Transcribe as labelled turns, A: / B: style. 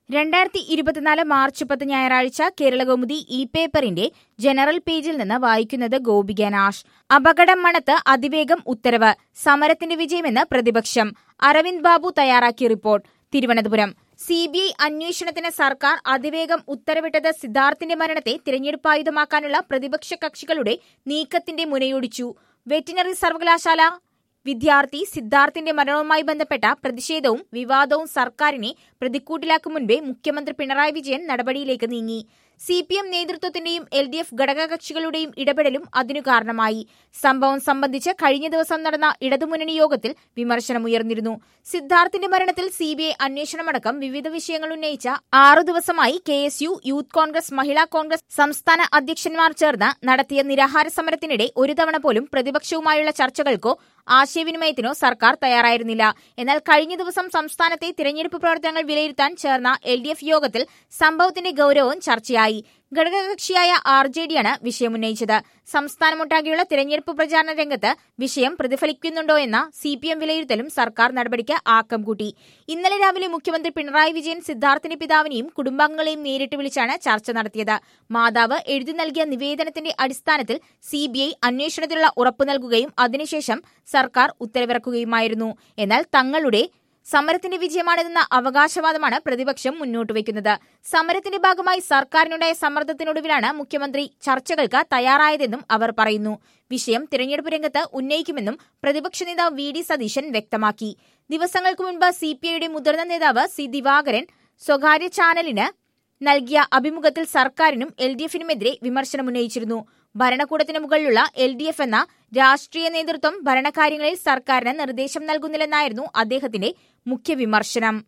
A: രണ്ടായിരത്തി ഇരുപത്തിനാല് മാർച്ച് പത്ത് ഞായറാഴ്ച കേരളകൗമുദി ഇ പേപ്പറിന്റെ ജനറൽ പേജിൽ നിന്ന് വായിക്കുന്നത് ഗോപിക നാഷ് അപകടം മണത്ത് അതിവേഗം ഉത്തരവ് സമരത്തിന്റെ വിജയമെന്ന് പ്രതിപക്ഷം അരവിന്ദ് ബാബു തയ്യാറാക്കിയ report Thiruvananthapuram C B I അന്വേഷണത്തിന് സർക്കാർ അതിവേഗം ഉത്തരവിട്ടത് സിദ്ധാർത്ഥിന്റെ മരണത്തെ തിരഞ്ഞെടുപ്പായുധമാക്കാനുള്ള പ്രതിപക്ഷ കക്ഷികളുടെ നീക്കത്തിന്റെ മുനയൊടിച്ചു വെറ്റിനറി സർവകലാശാല വിദ്യാർത്ഥി സിദ്ധാർത്ഥിന്റെ മരണവുമായി ബന്ധപ്പെട്ട പ്രതിഷേധവും വിവാദവും സർക്കാരിനെ പ്രതിക്കൂട്ടിലാക്കും മുൻപേ മുഖ്യമന്ത്രി പിണറായി വിജയൻ നടപടിയിലേക്ക് നീങ്ങി സി പി എം നേതൃത്വത്തിന്റെയും എൽ ഡി എഫ് ഘടകകക്ഷികളുടെയും ഇടപെടലും അതിനു കാരണമായി സംഭവം സംബന്ധിച്ച് കഴിഞ്ഞ ദിവസം നടന്ന ഇടതുമുന്നണി യോഗത്തിൽ വിമർശനമുയർന്നിരുന്നു സിദ്ധാർത്ഥിന്റെ മരണത്തിൽ സി ബി ഐ അന്വേഷണമടക്കം വിവിധ വിഷയങ്ങൾ ഉന്നയിച്ച ആറു ദിവസമായി K S U youth Congress Mahila Congress സംസ്ഥാന അധ്യക്ഷന്മാർ ചേർന്ന് നടത്തിയ നിരാഹാര സമരത്തിനിടെ ഒരു തവണ പോലും പ്രതിപക്ഷവുമായുള്ള ചർച്ചകൾക്കോ ആശയവിനിമയത്തിനോ സർക്കാർ തയ്യാറായിരുന്നില്ല എന്നാൽ കഴിഞ്ഞ ദിവസം സംസ്ഥാനത്തെ തിരഞ്ഞെടുപ്പ് പ്രവർത്തനങ്ങൾ വിലയിരുത്താൻ ചേർന്ന എൽ ഡി എഫ് യോഗത്തിൽ സംഭവത്തിന്റെ ഗൌരവവും ചർച്ചയായി ഘടകകക്ഷിയായ ആർ ജെ ഡിയാണ് വിഷയമുന്നയിച്ചത് സംസ്ഥാനമൊട്ടാകെയുള്ള തിരഞ്ഞെടുപ്പ് പ്രചാരണ രംഗത്ത് വിഷയം പ്രതിഫലിക്കുന്നുണ്ടോ എന്ന സി പി എം വിലയിരുത്തലും സർക്കാർ നടപടിക്ക് ആക്കം കൂട്ടി ഇന്നലെ രാവിലെ മുഖ്യമന്ത്രി പിണറായി വിജയൻ സിദ്ധാർത്ഥിന്റെ പിതാവിനെയും കുടുംബാംഗങ്ങളെയും നേരിട്ട് വിളിച്ചാണ് ചർച്ച നടത്തിയത് മാതാവ് എഴുതി നൽകിയ നിവേദനത്തിന്റെ അടിസ്ഥാനത്തിൽ സി ബി ഐ അന്വേഷണത്തിനുള്ള ഉറപ്പു നൽകുകയും അതിനുശേഷം സർക്കാർ ഉത്തരവിറക്കുകയുമായിരുന്നു എന്നാൽ തങ്ങളുടെ സമരത്തിന്റെ വിജയമാണിതെന്ന അവകാശവാദമാണ് പ്രതിപക്ഷം മുന്നോട്ട് വയ്ക്കുന്നത് സമരത്തിന്റെ ഭാഗമായി സർക്കാരിനുണ്ടായ സമ്മർദ്ദത്തിനൊടുവിലാണ് മുഖ്യമന്ത്രി ചർച്ചകൾക്ക് തയ്യാറായതെന്നും അവർ പറയുന്നു വിഷയം തിരഞ്ഞെടുപ്പ് രംഗത്ത് ഉന്നയിക്കുമെന്നും പ്രതിപക്ഷ നേതാവ് വി ഡി സതീശൻ വ്യക്തമാക്കി ദിവസങ്ങൾക്ക് മുൻപ് സി പി ഐയുടെ മുതിർന്ന നേതാവ് സി ദിവാകരൻ സ്വകാര്യ ചാനലിന് നൽകിയ അഭിമുഖത്തിൽ സർക്കാരിനും എൽ ഡി എഫിനുമെതിരെ വിമർശനമുന്നയിച്ചിരുന്നു ഭരണകൂടത്തിന് മുകളിലുള്ള എൽ ഡി എഫ് എന്ന രാഷ്ട്രീയ നേതൃത്വം ഭരണകാര്യങ്ങളിൽ സർക്കാരിന് നിർദ്ദേശം നൽകുന്നില്ലെന്നായിരുന്നു അദ്ദേഹത്തിന്റെ മുഖ്യ വിമർശനം